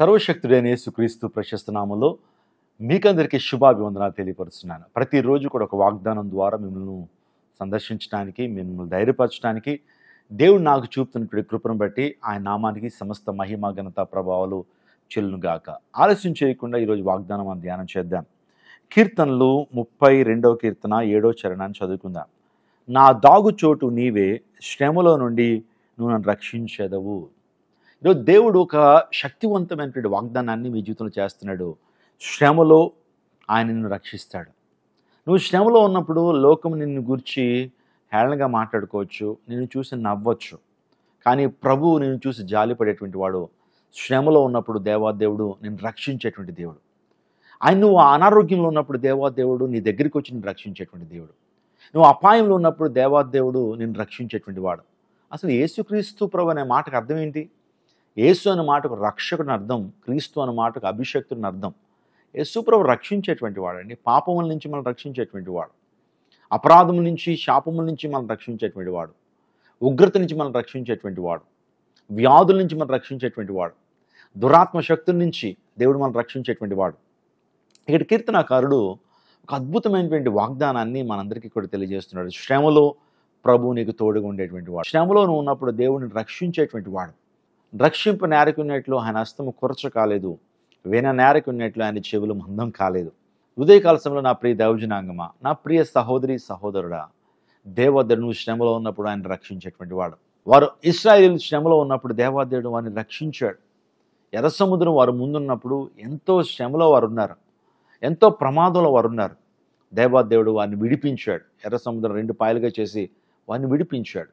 సర్వశక్తుడైన యేసుక్రీస్తు ప్రశస్త నామంలో మీకందరికీ శుభాభివందనాలు తెలియపరుస్తున్నాను ప్రతిరోజు కూడా ఒక వాగ్దానం ద్వారా మిమ్మల్ని సందర్శించడానికి మిమ్మల్ని ధైర్యపరచడానికి దేవుడు నాకు చూపుతున్నటువంటి కృపను బట్టి ఆయన నామానికి సమస్త మహిమ ఘనత ప్రభావాలు చెల్లునుగాక ఆలస్యం చేయకుండా ఈరోజు వాగ్దానం మనం ధ్యానం చేద్దాం కీర్తనలు ముప్పై రెండవ కీర్తన ఏడో చరణాన్ని చదువుకుందాం నా దాగు చోటు నీవే శ్రమలో నుండి నువ్వు నన్ను రక్షించదవు ఈరోజు దేవుడు ఒక శక్తివంతమైనటువంటి వాగ్దానాన్ని మీ జీవితంలో చేస్తున్నాడు శ్రమలో ఆయన నిన్ను రక్షిస్తాడు నువ్వు శ్రమలో ఉన్నప్పుడు లోకం నిన్ను గురించి హేళనగా మాట్లాడుకోవచ్చు నిన్ను చూసి నవ్వచ్చు కానీ ప్రభువు నిన్ను చూసి జాలిపడేటువంటి వాడు శ్రమలో ఉన్నప్పుడు దేవాదేవుడు నిన్ను రక్షించేటువంటి దేవుడు ఆయన నువ్వు అనారోగ్యంలో ఉన్నప్పుడు దేవాదేవుడు నీ దగ్గరికి వచ్చి నిన్ను రక్షించేటువంటి దేవుడు నువ్వు అపాయంలో ఉన్నప్పుడు దేవాదేవుడు నిన్ను రక్షించేటువంటి వాడు అసలు యేసుక్రీస్తు ప్రభు అనే మాటకు అర్థం ఏంటి యేసు అనే మాటకు రక్షకుడిని అర్థం క్రీస్తు అనే మాటకు అభిషక్తుడిని అర్థం యేసు ప్రభు రక్షించేటువంటి వాడండి పాపముల నుంచి మనం రక్షించేటువంటి వాడు అపరాధముల నుంచి శాపముల నుంచి మనం రక్షించేటువంటి వాడు ఉగ్రత నుంచి మనం రక్షించేటువంటి వాడు వ్యాధుల నుంచి మనం రక్షించేటువంటి వాడు దురాత్మ శక్తుల నుంచి దేవుడు మనం రక్షించేటువంటి వాడు ఇక్కడ కీర్తనాకారుడు ఒక అద్భుతమైనటువంటి వాగ్దానాన్ని మనందరికీ కూడా తెలియజేస్తున్నాడు శ్రమలో ప్రభు నీకు తోడుగా ఉండేటువంటి వాడు శ్రమలో నువ్వు ఉన్నప్పుడు దేవుడిని రక్షించేటువంటి వాడు రక్షింప నేరకున్నట్లు ఆయన హస్తము కొరచ కాలేదు వేన నేరకున్నట్లు ఆయన చెవులు మందం కాలేదు ఉదయకాల సమయంలో నా ప్రియ దౌజనాంగమా నా ప్రియ సహోదరి సహోదరుడా దేవదేవుడు నువ్వు శ్రమలో ఉన్నప్పుడు ఆయన రక్షించేటువంటి వాడు వారు ఇస్రాయేల్ శ్రమలో ఉన్నప్పుడు దేవాదేవుడు వారిని రక్షించాడు ఎర్ర సముద్రం వారు ముందున్నప్పుడు ఎంతో శ్రమలో వారు ఉన్నారు ఎంతో ప్రమాదంలో వారు ఉన్నారు దేవాదేవుడు వారిని విడిపించాడు ఎర్ర సముద్రం రెండు పాయలుగా చేసి వారిని విడిపించాడు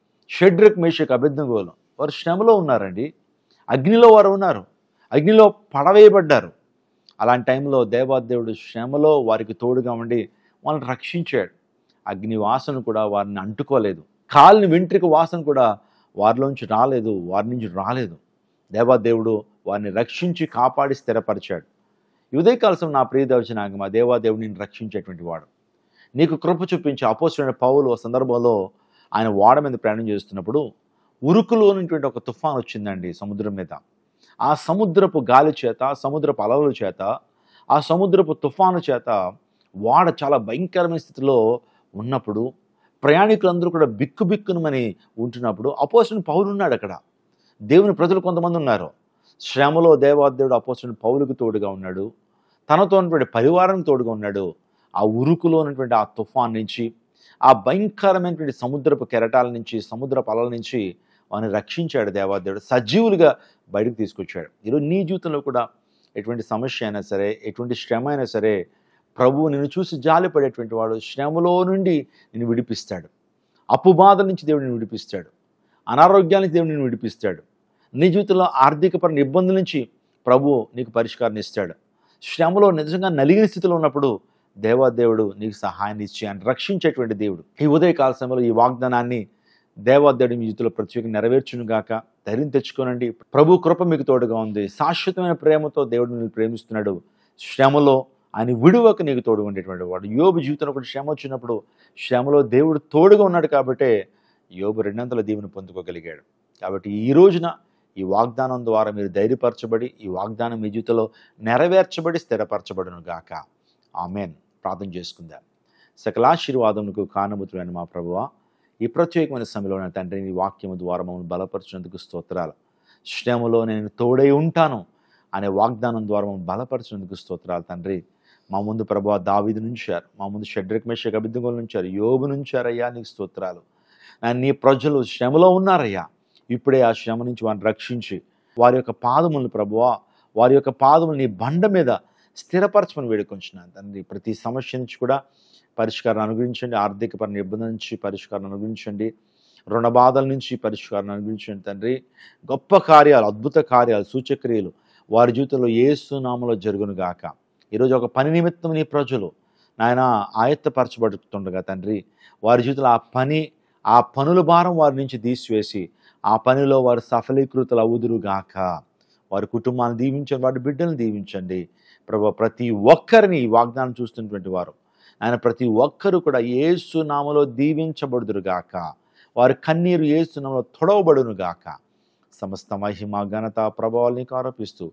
షడ్రక్ మేషక్ అభిజ్ఞగోలు వారు శ్రమలో ఉన్నారండి అగ్నిలో వారు ఉన్నారు అగ్నిలో పడవేయబడ్డారు అలాంటి టైంలో దేవాదేవుడు శ్రమలో వారికి తోడుగా ఉండి వాళ్ళని రక్షించాడు అగ్ని వాసన కూడా వారిని అంటుకోలేదు కాలిని వెంట్రిక వాసన కూడా వారిలోంచి రాలేదు వారి నుంచి రాలేదు దేవాదేవుడు వారిని రక్షించి కాపాడి స్థిరపరిచాడు ఈ ఉదయకాలసం నా ప్రియదవచనాగమ దేవాదేవుడు నేను రక్షించేటువంటి వాడు నీకు కృప చూపించి అపోసిన పౌలు ఓ సందర్భంలో ఆయన ఓడ మీద ప్రయాణం చేస్తున్నప్పుడు ఉరుకులో ఉన్నటువంటి ఒక తుఫాన్ వచ్చిందండి సముద్రం మీద ఆ సముద్రపు గాలి చేత సముద్రపు అలల చేత ఆ సముద్రపు తుఫాను చేత వాడ చాలా భయంకరమైన స్థితిలో ఉన్నప్పుడు ప్రయాణికులందరూ కూడా బిక్కు బిక్కునమని ఉంటున్నప్పుడు అపోసిన పౌలు ఉన్నాడు అక్కడ దేవుని ప్రజలు కొంతమంది ఉన్నారు శ్రమలో దేవాదేవుడు అపోసిన పౌలుకు తోడుగా ఉన్నాడు తనతో ఉన్నటువంటి పరివారం తోడుగా ఉన్నాడు ఆ ఉరుకులో ఉన్నటువంటి ఆ తుఫాన్ నుంచి ఆ భయంకరమైనటువంటి సముద్రపు కెరటాల నుంచి సముద్ర పలల నుంచి వారిని రక్షించాడు దేవాదేవుడు సజీవులుగా బయటకు తీసుకొచ్చాడు ఈరోజు నీ జీవితంలో కూడా ఎటువంటి సమస్య అయినా సరే ఎటువంటి శ్రమ అయినా సరే ప్రభువు నిన్ను చూసి జాలిపడేటువంటి వాడు శ్రమలో నుండి నిన్ను విడిపిస్తాడు అప్పు బాధల నుంచి దేవుడు నిన్ను విడిపిస్తాడు అనారోగ్యాల నుంచి దేవుడు నిన్ను విడిపిస్తాడు నీ జీవితంలో ఆర్థికపరమైన ఇబ్బందుల నుంచి ప్రభు నీకు పరిష్కారం ఇస్తాడు శ్రమలో నిజంగా నలిగిన స్థితిలో ఉన్నప్పుడు దేవాదేవుడు నీకు సహాయాన్ని ఇచ్చి ఆయన రక్షించేటువంటి దేవుడు ఈ ఉదయకాల సమయంలో ఈ వాగ్దానాన్ని దేవాదేవుడు మీ జీవితంలో ప్రత్యేకంగా నెరవేర్చును గాక ధైర్యం తెచ్చుకోనండి ప్రభు కృప మీకు తోడుగా ఉంది శాశ్వతమైన ప్రేమతో దేవుడు మీరు ప్రేమిస్తున్నాడు శ్రమలో ఆయన విడువక నీకు తోడుగా ఉండేటువంటి వాడు యోబు జీవితంలో కూడా శ్రమ వచ్చినప్పుడు శ్రమలో దేవుడు తోడుగా ఉన్నాడు కాబట్టే యోబు రెండంతల దీవెని పొందుకోగలిగాడు కాబట్టి ఈ రోజున ఈ వాగ్దానం ద్వారా మీరు ధైర్యపరచబడి ఈ వాగ్దానం మీ జీవితంలో నెరవేర్చబడి స్థిరపరచబడును గాక ఆమెన్ ప్రార్థన చేసుకుందాం సకలాశీర్వాదములకు కారణభూతులైన మా ప్రభువ ఈ ప్రత్యేకమైన సమయంలో నా తండ్రి నీ వాక్యము ద్వారా మమ్మల్ని బలపరచినందుకు స్తోత్రాలు శ్రమలో నేను తోడై ఉంటాను అనే వాగ్దానం ద్వారా మమ్మల్ని బలపరిచినందుకు స్తోత్రాలు తండ్రి మా ముందు ప్రభు దావిది నుంచారు మా ముందు షడ్రక్ మేషక్ అభిద్దుగోలు నుంచారు యోబు నుంచారయ్యా నీకు స్తోత్రాలు నా నీ ప్రజలు శ్రమలో ఉన్నారయ్యా ఇప్పుడే ఆ శ్రమ నుంచి వారిని రక్షించి వారి యొక్క పాదములను ప్రభువా వారి యొక్క పాదములు నీ బండ మీద స్థిరపరచమని వేడుకొంచున్నాను తండ్రి ప్రతి సమస్య నుంచి కూడా పరిష్కారం అనుగ్రహించండి ఆర్థిక పరణ ఇబ్బంది నుంచి పరిష్కారం అనుగ్రహించండి రుణ బాధల నుంచి పరిష్కారం అనుగ్రహించండి తండ్రి గొప్ప కార్యాలు అద్భుత కార్యాలు సూచక్రియలు వారి జీవితంలో ఏసునామలో జరుగును గాక ఈరోజు ఒక పని నిమిత్తం నీ ప్రజలు నాయన ఆయత్తపరచబడుతుండగా తండ్రి వారి జీవితంలో ఆ పని ఆ పనుల భారం వారి నుంచి తీసివేసి ఆ పనిలో వారు సఫలీకృతులు అవుదురు గాక వారి కుటుంబాన్ని దీవించండి వారి బిడ్డలను దీవించండి ప్రభు ప్రతి ఒక్కరిని ఈ వాగ్దానం చూస్తున్నటువంటి వారు ఆయన ప్రతి ఒక్కరూ కూడా ఏసు నామలో దీవించబడుదురు గాక వారి కన్నీరు ఏసు నామలో తొడవబడును గాక సమస్త మహిమ ఘనత ప్రభావాలు నీకు ఆరోపిస్తూ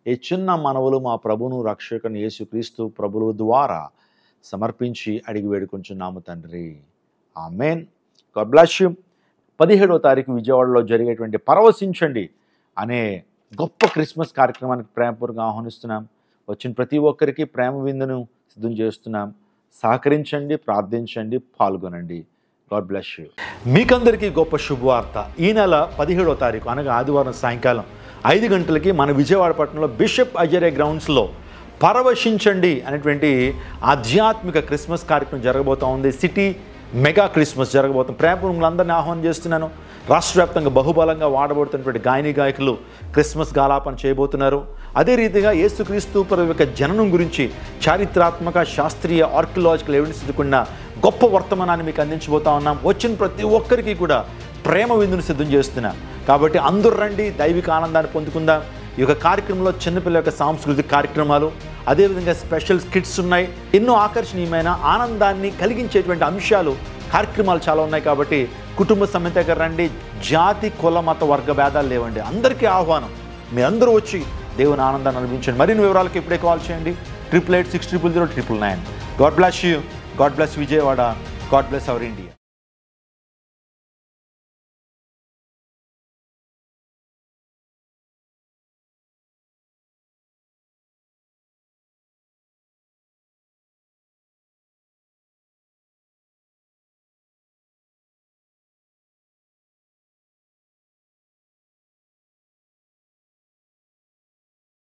ఈ చిన్న మనవులు మా ప్రభును రక్షకుని యేసుక్రీస్తు ప్రభువు ద్వారా సమర్పించి అడిగి వేడుకుంటున్నాము తండ్రి ఆమెన్ గాడ్ బ్లాస్ యూ పదిహేడవ తారీఖు విజయవాడలో జరిగేటువంటి పరవశించండి అనే గొప్ప క్రిస్మస్ కార్యక్రమానికి ప్రేమపూర్వకంగా ఆహ్వానిస్తున్నాం వచ్చిన ప్రతి ఒక్కరికి ప్రేమ విందును సిద్ధం చేస్తున్నాం సహకరించండి ప్రార్థించండి పాల్గొనండి గాడ్ బ్లెస్ యూ మీకందరికీ గొప్ప శుభవార్త ఈ నెల పదిహేడవ తారీఖు అనగా ఆదివారం సాయంకాలం ఐదు గంటలకి మన విజయవాడ పట్టణంలో బిషప్ అజరే గ్రౌండ్స్లో పరవశించండి అనేటువంటి ఆధ్యాత్మిక క్రిస్మస్ కార్యక్రమం జరగబోతా ఉంది సిటీ మెగా క్రిస్మస్ జరగబోతుంది ప్రేమలందరినీ ఆహ్వానం చేస్తున్నాను రాష్ట్ర వ్యాప్తంగా బహుబలంగా వాడబడుతున్నటువంటి గాయని గాయకులు క్రిస్మస్ గాలాపన చేయబోతున్నారు అదే రీతిగా యేసుక్రీస్తు ప్రభు యొక్క జననం గురించి చారిత్రాత్మక శాస్త్రీయ ఆర్కియలాజికల్ ఎవిడెన్స్ కూడిన గొప్ప వర్తమానాన్ని మీకు అందించబోతా ఉన్నాం వచ్చిన ప్రతి ఒక్కరికి కూడా ప్రేమ విందును సిద్ధం చేస్తున్నా కాబట్టి అందరూ రండి దైవిక ఆనందాన్ని పొందుకుందాం ఈ యొక్క కార్యక్రమంలో చిన్నపిల్లల యొక్క సాంస్కృతిక కార్యక్రమాలు అదేవిధంగా స్పెషల్ స్కిట్స్ ఉన్నాయి ఎన్నో ఆకర్షణీయమైన ఆనందాన్ని కలిగించేటువంటి అంశాలు కార్యక్రమాలు చాలా ఉన్నాయి కాబట్టి కుటుంబ సమేతంగా రండి జాతి కుల మత వర్గ భేదాలు లేవండి అందరికీ ఆహ్వానం మీ అందరూ వచ్చి దేవుని ఆనందాన్ని అనిపించండి మరిన్ని వివరాలకు ఇప్పుడే కాల్ చేయండి triple eight six triple zero triple nine God bless you God bless Vijayawada God bless our India